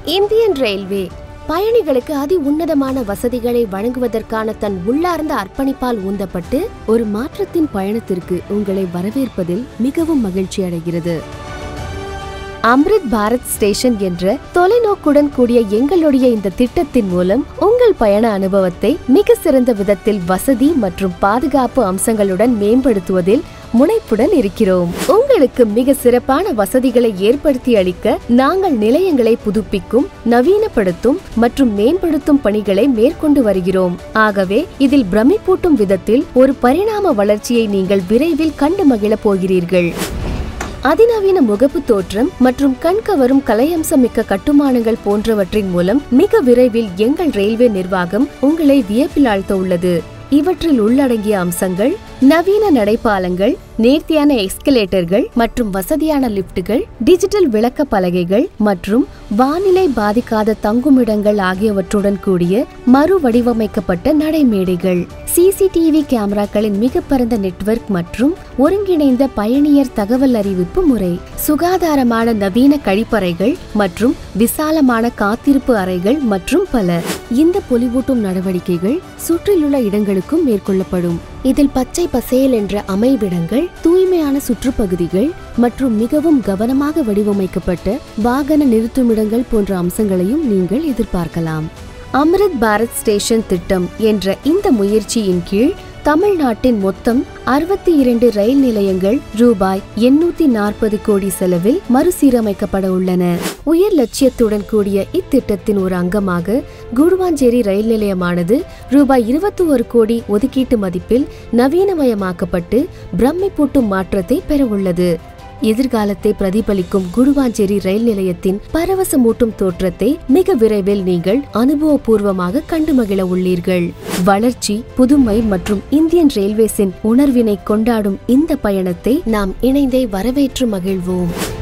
Indian railway பயணிகளுக்கு அதி உன்னதமான வசதிகளை வழங்குவதற்கான தன் உள்ளார்ந்த அர்ப்பணிப்பால் ஊந்தப்பட்டு ஒரு மாற்றத்தின் பயணத்திற்கு உங்களை வரவேற்பதில் மிகவும் மகிழ்ச்சி அடைகிறது அம்ரித் பாரத் ஸ்டேஷன் என்ற தொலைநோக்குடன் கூடிய எங்களுடைய இந்த திட்டத்தின் மூலம் உங்கள் பயண அனுபவத்தை மிக சிறந்த விதத்தில் வசதி மற்றும் பாதுகாப்பு அம்சங்களுடன் மேம்படுத்துவதில் முனைப்புடன் இருக்கிறோம் உங்களுக்கு மிக சிறப்பான வசதிகளை ஏற்படுத்தி அளிக்க நாங்கள் நிலையங்களை புதுப்பிக்கும் நவீனப்படுத்தும் மற்றும் மேம்படுத்தும் பணிகளை மேற்கொண்டு வருகிறோம் ஆகவே இதில் பிரமிப்பூட்டும் விதத்தில் ஒரு பரிணாம வளர்ச்சியை நீங்கள் விரைவில் கண்டு மகிழப் போகிறீர்கள் அதிநவீன முகப்பு தோற்றம் மற்றும் கண்கவரும் கலையம்சமிக்க கட்டுமானங்கள் போன்றவற்றின் மூலம் மிக விரைவில் எங்கள் ரயில்வே நிர்வாகம் உங்களை வியப்பில் ஆழ்த்த உள்ளது இவற்றில் உள்ளடங்கிய அம்சங்கள் நவீன நடைபாலங்கள் நேர்த்தியான எஸ்கலேட்டர்கள் மற்றும் வசதியான லிப்டுகள் டிஜிட்டல் விளக்க பலகைகள் மற்றும் வானிலை பாதிக்காத தங்குமிடங்கள் ஆகியவற்றுடன் கூடிய மறு வடிவமைக்கப்பட்ட நடைமேடைகள் சிசிடிவி கேமராக்களின் மிக பரந்த நெட்வொர்க் மற்றும் ஒருங்கிணைந்த பயணியர் தகவல் அறிவிப்பு முறை சுகாதாரமான நவீன கழிப்பறைகள் மற்றும் விசாலமான காத்திருப்பு அறைகள் மற்றும் பல இந்த பொலிவூட்டும் நடவடிக்கைகள் சுற்றிலுள்ள இடங்களுக்கும் மேற்கொள்ளப்படும் இதில் பச்சை பசேல் என்ற அமைவிடங்கள் தூய்மையான சுற்றுப்பகுதிகள் மற்றும் மிகவும் கவனமாக வடிவமைக்கப்பட்ட வாகன நிறுத்துமிடங்கள் போன்ற அம்சங்களையும் நீங்கள் எதிர்பார்க்கலாம் அம்ரித் பாரத் ஸ்டேஷன் திட்டம் என்ற இந்த முயற்சியின் கீழ் தமிழ்நாட்டின் மொத்தம் அறுபத்தி இரண்டு ரயில் நிலையங்கள் ரூபாய் எண்ணூத்தி நாற்பது கோடி செலவில் மறுசீரமைக்கப்பட உள்ளன உயர் லட்சியத்துடன் கூடிய இத்திட்டத்தின் ஒரு அங்கமாக குடுவாஞ்சேரி ரயில் நிலையமானது ரூபாய் இருபத்தி ஒரு கோடி ஒதுக்கீட்டு மதிப்பில் நவீனமயமாக்கப்பட்டு பிரமிப்பூட்டும் மாற்றத்தை பெறவுள்ளது எதிர்காலத்தை பிரதிபலிக்கும் குடுவாஞ்சேரி ரயில் நிலையத்தின் பரவசமூட்டும் தோற்றத்தை மிக விரைவில் நீங்கள் அனுபவபூர்வமாக கண்டு மகிழ உள்ளீர்கள் வளர்ச்சி புதுமை மற்றும் இந்தியன் ரயில்வேஸின் உணர்வினை கொண்டாடும் இந்த பயணத்தை நாம் இணைந்தே வரவேற்று மகிழ்வோம்